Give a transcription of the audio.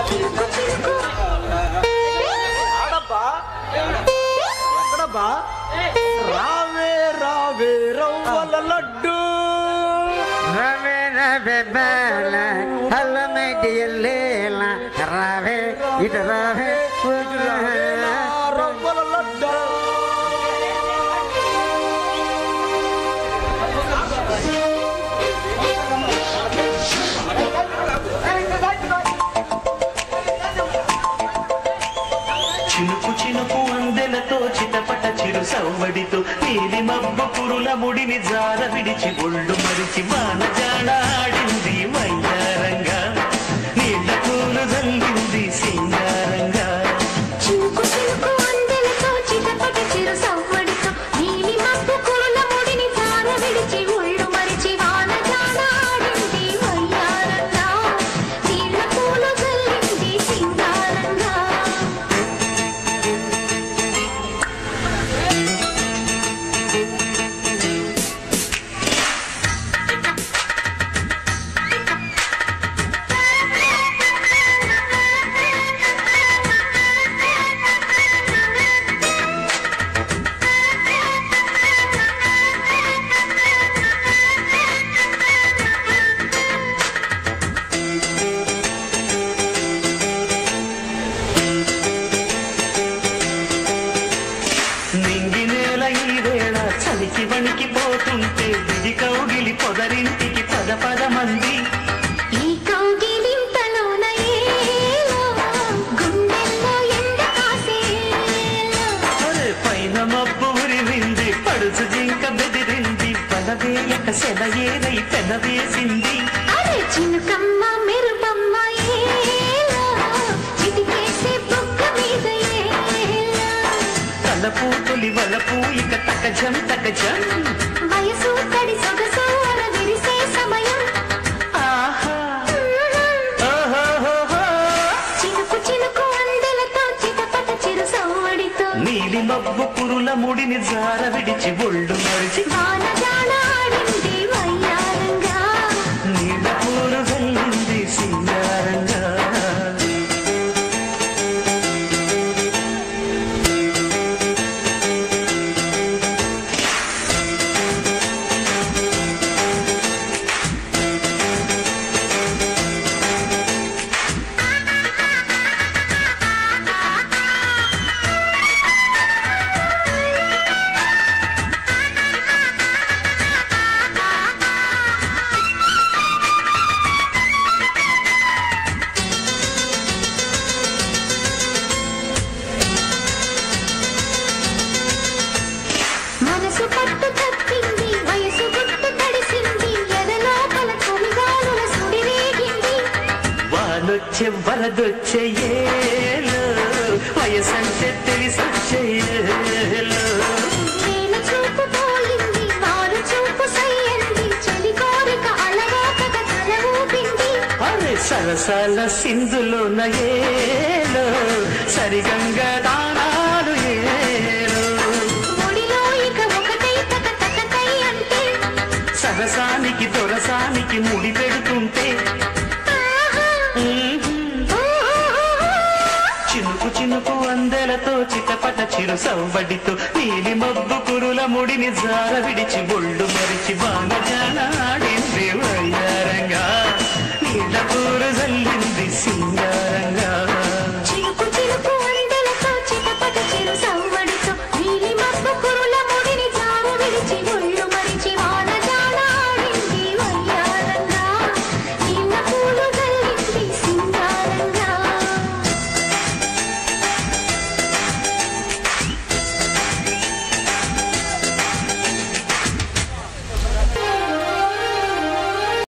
ఆడబ్బా ఎక్కడబ్బా రావే రావే రవ్వల లడ్డు రవే రవే బాల హల్లమెటి ఎల్లేల రావే ఇటు రావే రవ్వల లడ్డు చినుకు చినుకు అందెలతో చిటపట చిరు సవ్వడితో నీలి మబ్బ పురుల ముడిని జార విడిచి ఒళ్ళు మరిచి వానజాడ ఆడింది వయ్యారంగా నీళ్ళ పూలు జల్లింది సింగారంగా చినుకు చినుకు అందెలతో చిటపట చిరు సవ్వడితో నీలి మబ్బు కురుల ముడిని జార విడిచి ఒళ్ళు మరిచి వాన జాడ ఆడింది వయ్యారంగా నీళ్ళ పూలు జల్లింది సింగారంగా నింగి నేల ఈ వేళ చలికి వణికి పోతుంటే విడి కౌగిలి పొదరింటికి పద పద మంది ఈ కౌగిలింతలోన ఏలో గుండెల్లో ఎండ కాసేలో అరే పైన మబ్బు ఉరిమింది పడుచు జింక బెదిరింది పదవేయక సెలయేరై పెనవేసింది అరే చినుకమ్మ మెరుపమ్మ ఏలో చిటికేసే బుగ్గ మీద ఏలో తలపు తొలి వలపు ఇక తకజం తకజం వయసు తడి సొగసు అల విరిసే సమయం ఆహా ఓహోహోహో. చినుకు చినుకు అందెలతో చిటపట చిరు సవ్వడితో నీలి మబ్బు పురుల ముడిని జార విడిచి ఒళ్ళు మరిచి వాన జాన ఆడింది వయ్యారంగా నీళ్ళ పూలు జల్లింది సింగారంగా మనసు పట్టు తప్పింది వయసు గుట్టు తడిసింది ఎదలోపల కొలిగాలుల సుడి రేగింది వానొచ్చే వరదొచ్చే ఏలో వయసంటే తెలిసొచ్చే ఏలో వేల చూపు పోయింది వారు చూపు సయ్యంది చలి కోరిక అలవాకగా తల ఊపింది అరే సరసాల సింధులోన ఏలో సరిగంగా దానాలు ఏలో ఒడిలో ఇక ఒకటై తక తకతై అంటే సరసానికి దొరసానికి ముడి పెడుతుంటే ఆహా, ఊహు. చినుకు చినుకు అందెలతో చిటపట చిరు సవ్వడితో నీలి మబ్బు కురుల ముడిని జార విడిచి ఒళ్ళు మరిచి బాగా